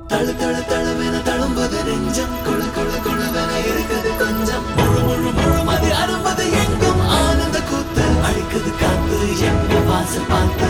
தழு தழு தழுவென தழும்புது நெஞ்சம் குழு குழு குழுவென இருக்குது கொஞ்சம் முழு முழு முழுமதி அரும்பது எங்கும் ஆனந்த கூத்து அழிக்குது காத்து எங்க வாசல் பார்த்து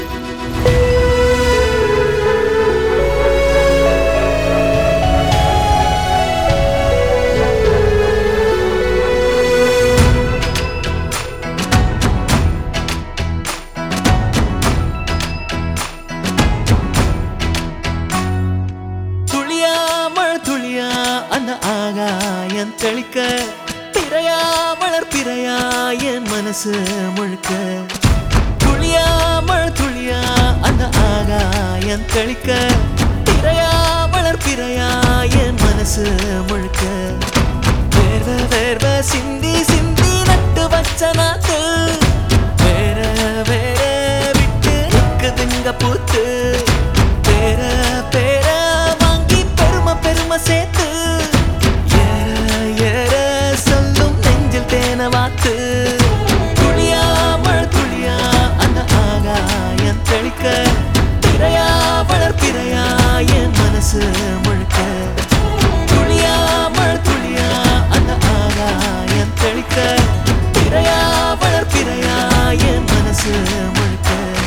துளியா மழை துளியா அந்த ஆகாயம் தெளிக்க பிறையா மலர் பிறையா என் மனசு முழுக்க துளியா மழை துளியா அந்த ஆகாயம் தெளிக்க பிறையா மலர் பிறையா என் மனசு முழுக்க வேர்வ வேர்வ சிந்தி சிந்தி நட்டு வச்ச நாத்து வேற வேற விட்டு நிக்குதுங்க பூத்து பேர பேர வாங்கி பெருமை பெருமை சேர்த்து ஏற ஏற சொல்லும் நெஞ்சில் தேன வாத்து துளியா மழை துளியா அந்த ஆகாயம் தெளிக்க பிறையா வளர் பிறையா என் மனசு முழுக்க துளியா மழை துளியா அந்த ஆகாயம் தெளிக்க பிறையா வளர் பிறையா என் மனசு முழுக்க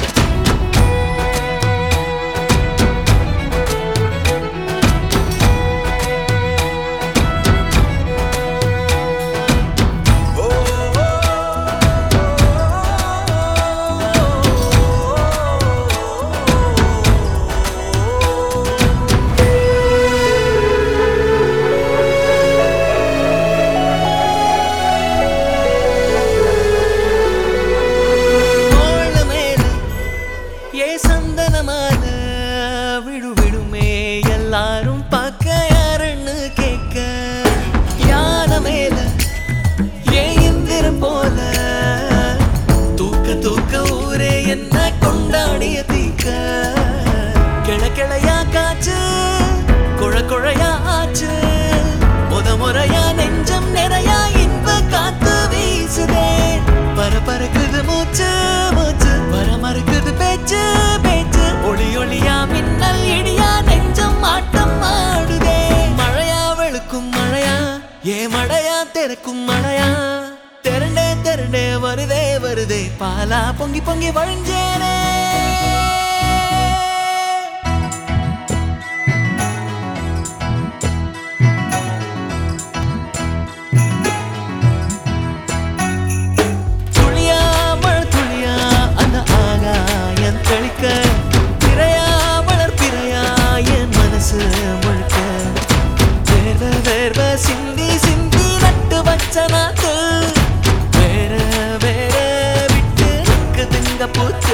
தோள் மேல ஏ சந்தனமான விடு விடுமே எல்லாரும் பார்க்க யாருன்னு கேட்க யான மேல ஏ இந்திரம் போல தூக்க தூக்க ஊரே என்ன கொண்டாடிய தீக்க கிள கிளையா காச்சு குழ குழையா ஆச்சு முத முறையா நெஞ்சம் நிறையா இன்ப காத்து வீசுதே பர பறக்குது மூச்சு மூச்சு வர மறுக்குது பேச்சு பேச்சு ஒளி ஒளியா மின்னல் இடியா நெஞ்சம் ஆட்டம் ஆடுதே மழையா வெளுக்கும் மழையா ஏ மழையா திறக்கும் மழையா திரண்டே திரண்டே வருதே வருதே பாலா பொங்கி பொங்கி வழிஞ்சேனே துளியா மழை துளியா அந்த ஆகாயம் தெளிக்க பிறையா வளர் பிறையா என் மனசு முழுக்க வேர்வ வேர்வ சிந்தி சிந்தி நட்டு வச்ச நாத்து வேற வேற விட்டு நிக்குதுங்க பூத்து